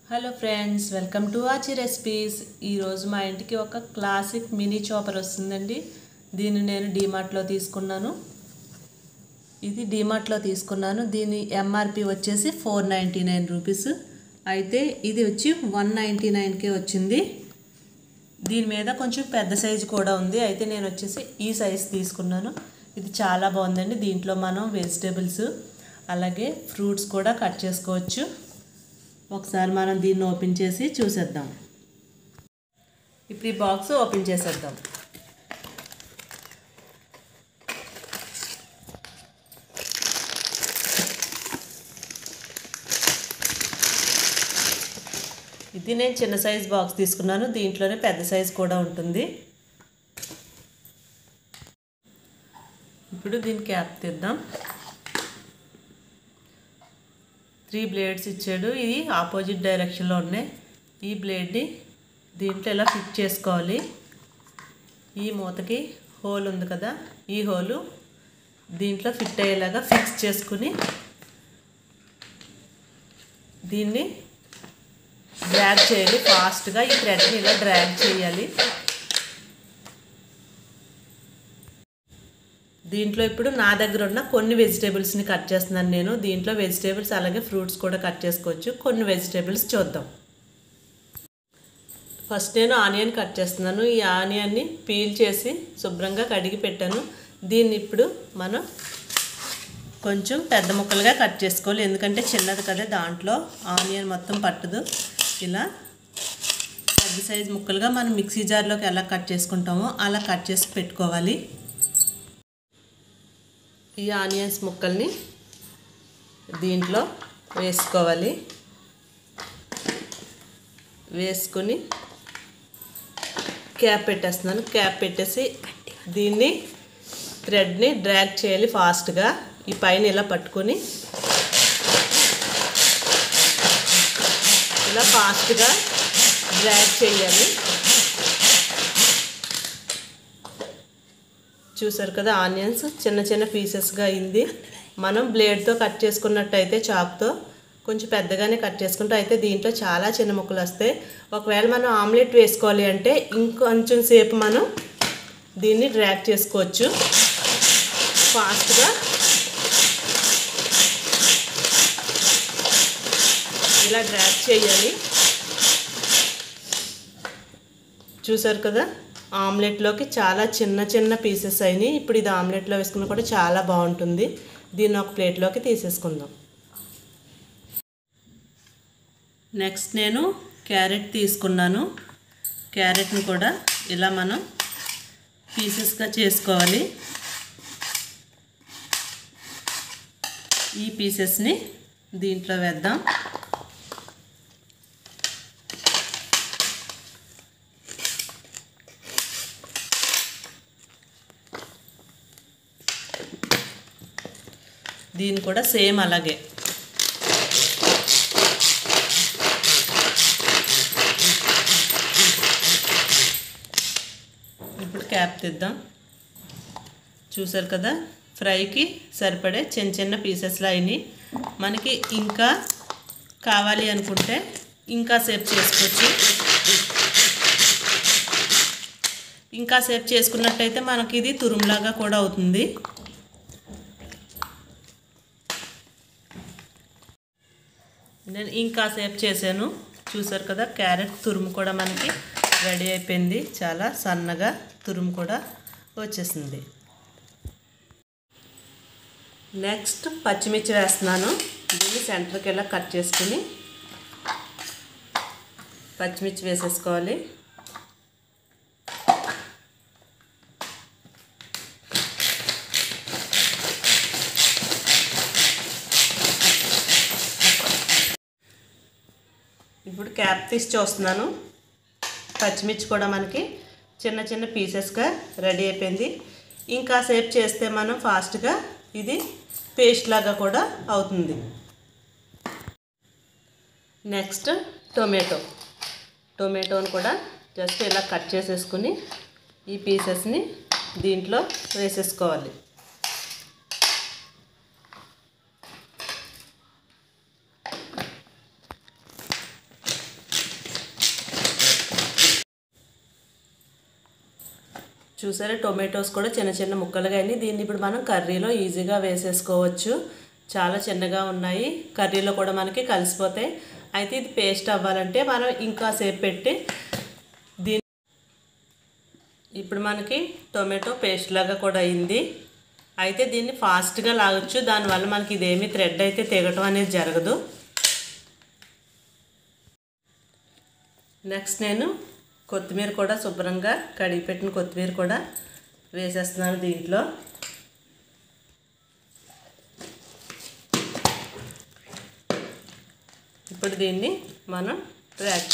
hello friends welcome to Aachi recipes ఈరోజు మా ఇంటికి ఒక క్లాసిక్ మినీ చాపర్ వస్తుందండి దీన్ని నేను డీమార్ట్లో తీసుకున్నాను ఇది డీమార్ట్లో తీసుకున్నాను దీని ఎంఆర్పి వచ్చేసి ఫోర్ నైంటీ నైన్ రూపీస్ అయితే ఇది వచ్చి వన్ నైంటీ నైన్కే వచ్చింది దీని మీద కొంచెం పెద్ద సైజు కూడా ఉంది అయితే నేను వచ్చేసి ఈ సైజ్ తీసుకున్నాను ఇది చాలా బాగుందండి దీంట్లో మనం వెజిటేబుల్స్ అలాగే ఫ్రూట్స్ కూడా కట్ చేసుకోవచ్చు ఒకసారి మనం దీన్ని ఓపెన్ చేసి చూసేద్దాం ఇప్పుడు ఈ బాక్స్ ఓపెన్ చేసేద్దాం ఇది నేను చిన్న సైజ్ బాక్స్ తీసుకున్నాను దీంట్లోనే పెద్ద సైజ్ కూడా ఉంటుంది ఇప్పుడు దీని క్యాప్ తీద్దాం త్రీ బ్లేడ్స్ ఇచ్చాడు ఇది ఆపోజిట్ డైరెక్షన్లో ఉన్నాయి ఈ బ్లేడ్ని దీంట్లో ఇలా ఫిట్ చేసుకోవాలి ఈ మూతకి హోల్ ఉంది కదా ఈ హోలు దీంట్లో ఫిట్ అయ్యేలాగా ఫిక్స్ చేసుకుని దీన్ని డ్రాగ్ చేయాలి ఫాస్ట్గా ఈ థ్రెడ్ని ఇలా డ్రాగ్ చేయాలి దీంట్లో ఇప్పుడు నా దగ్గర ఉన్న కొన్ని వెజిటేబుల్స్ని కట్ చేస్తున్నాను నేను దీంట్లో వెజిటేబుల్స్ అలాగే ఫ్రూట్స్ కూడా కట్ చేసుకోవచ్చు కొన్ని వెజిటేబుల్స్ చూద్దాం ఫస్ట్ నేను ఆనియన్ కట్ చేస్తున్నాను ఈ ఆనియన్ని పీల్ చేసి శుభ్రంగా కడిగి పెట్టాను దీన్ని ఇప్పుడు మనం కొంచెం పెద్ద ముక్కలుగా కట్ చేసుకోవాలి ఎందుకంటే చిన్నది కదా దాంట్లో ఆనియన్ మొత్తం పట్టదు ఇలా పెద్ద సైజ్ ముక్కలుగా మనం మిక్సీ జార్లోకి ఎలా కట్ చేసుకుంటామో అలా కట్ చేసి పెట్టుకోవాలి ఈ ఆనియన్స్ ముక్కల్ని దీంట్లో వేసుకోవాలి వేసుకొని క్యాప్ పెట్టేస్తున్నాను క్యాప్ పెట్టేసి దీన్ని థ్రెడ్ని డ్రాగ్ చేయాలి ఫాస్ట్గా ఈ పైన ఇలా పట్టుకొని ఇలా ఫాస్ట్గా డ్రాగ్ చేయాలి చూసారు కదా ఆనియన్స్ చిన్న చిన్న పీసెస్గా అయింది మనం బ్లేడ్తో కట్ చేసుకున్నట్టయితే చాక్తో కొంచెం పెద్దగానే కట్ చేసుకుంటే అయితే దీంట్లో చాలా చిన్న ముక్కలు వస్తాయి ఒకవేళ మనం ఆమ్లెట్ వేసుకోవాలి అంటే ఇంకొంచెం సేపు మనం దీన్ని డ్రాగ్ చేసుకోవచ్చు ఫాస్ట్గా ఇలా డ్రాగ్ చేయాలి చూసారు కదా ఆమ్లెట్లోకి చాలా చిన్న చిన్న పీసెస్ అయినాయి ఇప్పుడు ఇది ఆమ్లెట్లో వేసుకున్నా కూడా చాలా బాగుంటుంది దీన్ని ఒక ప్లేట్లోకి తీసేసుకుందాం నెక్స్ట్ నేను క్యారెట్ తీసుకున్నాను క్యారెట్ని కూడా ఇలా మనం పీసెస్గా చేసుకోవాలి ఈ పీసెస్ని దీంట్లో వేద్దాం దీన్ని కూడా సేమ్ అలాగే ఇప్పుడు క్యాప్ తీద్దాం చూసారు కదా ఫ్రైకి సరిపడే చిన్న చిన్న పీసెస్లో అయినాయి మనకి ఇంకా కావాలి అనుకుంటే ఇంకా సేపు చేసుకోవచ్చు ఇంకా సేపు చేసుకున్నట్టయితే మనకి ఇది తురుములాగా కూడా అవుతుంది నేను ఇంకా సేపు చేశాను చూసారు కదా క్యారెట్ తురుము కూడా మనకి రెడీ అయిపోయింది చాలా సన్నగా తురుము కూడా వచ్చేసింది నెక్స్ట్ పచ్చిమిర్చి వేస్తున్నాను దీన్ని సెంటర్కి ఇలా కట్ చేసుకుని పచ్చిమిర్చి వేసేసుకోవాలి ఇప్పుడు క్యాప్ తీసి చూస్తున్నాను పచ్చిమిర్చి కూడా మనకి చిన్న చిన్న పీసెస్గా రెడీ అయిపోయింది ఇంకా సేపు చేస్తే మనం ఫాస్ట్గా ఇది పేస్ట్ లాగా కూడా అవుతుంది నెక్స్ట్ టొమాటో టొమాటోని కూడా జస్ట్ ఇలా కట్ చేసేసుకుని ఈ పీసెస్ని దీంట్లో వేసేసుకోవాలి చూసారా టొమాటోస్ కూడా చిన్న చిన్న ముక్కలుగా అయినాయి దీన్ని ఇప్పుడు మనం కర్రీలో ఈజీగా వేసేసుకోవచ్చు చాలా చిన్నగా ఉన్నాయి కర్రీలో కూడా మనకి కలిసిపోతాయి అయితే ఇది పేస్ట్ అవ్వాలంటే మనం ఇంకా సేపు పెట్టి దీని ఇప్పుడు మనకి టొమాటో పేస్ట్ లాగా కూడా అయింది అయితే దీన్ని ఫాస్ట్గా లాగొచ్చు దానివల్ల మనకి ఇదేమి థ్రెడ్ అయితే తెగటం అనేది జరగదు నెక్స్ట్ నేను కొత్తిమీర కూడా శుభ్రంగా కడిగి పెట్టిన కొత్తిమీర కూడా వేసేస్తున్నాను దీంట్లో ఇప్పుడు దీన్ని మనం ర్యాక్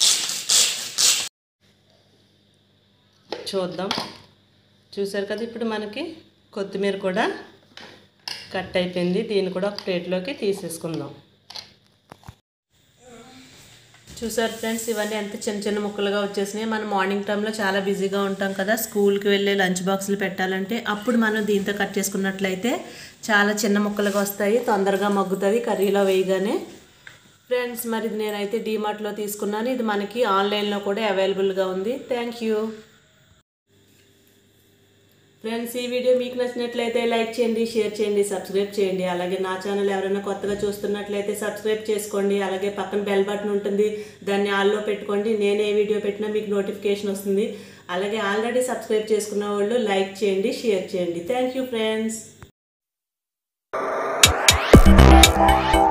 చూద్దాం చూసారు కదా ఇప్పుడు మనకి కొత్తిమీర కూడా కట్ అయిపోయింది దీన్ని కూడా ఒక ప్లేట్లోకి తీసేసుకుందాం చూసారు ఫ్రెండ్స్ ఇవన్నీ ఎంత చిన్న చిన్న ముక్కలుగా వచ్చేసినాయి మనం మార్నింగ్ టైంలో చాలా బిజీగా ఉంటాం కదా స్కూల్కి వెళ్ళే లంచ్ బాక్సులు పెట్టాలంటే అప్పుడు మనం దీంతో కట్ చేసుకున్నట్లయితే చాలా చిన్న ముక్కలుగా వస్తాయి తొందరగా మగ్గుతుంది కర్రీలో వేయగానే ఫ్రెండ్స్ మరి ఇది నేనైతే డీమార్ట్లో తీసుకున్నాను ఇది మనకి ఆన్లైన్లో కూడా అవైలబుల్గా ఉంది థ్యాంక్ యూ ఫ్రెండ్స్ ఈ వీడియో మీకు నచ్చినట్లయితే లైక్ చేయండి షేర్ చేయండి సబ్స్క్రైబ్ చేయండి అలాగే నా ఛానల్ ఎవరైనా కొత్తగా చూస్తున్నట్లయితే సబ్స్క్రైబ్ చేసుకోండి అలాగే పక్కన బెల్ బటన్ ఉంటుంది దాన్ని ఆల్లో పెట్టుకోండి నేను ఏ వీడియో పెట్టినా మీకు నోటిఫికేషన్ వస్తుంది అలాగే ఆల్రెడీ సబ్స్క్రైబ్ చేసుకున్న వాళ్ళు లైక్ చేయండి షేర్ చేయండి థ్యాంక్ యూ ఫ్రెండ్స్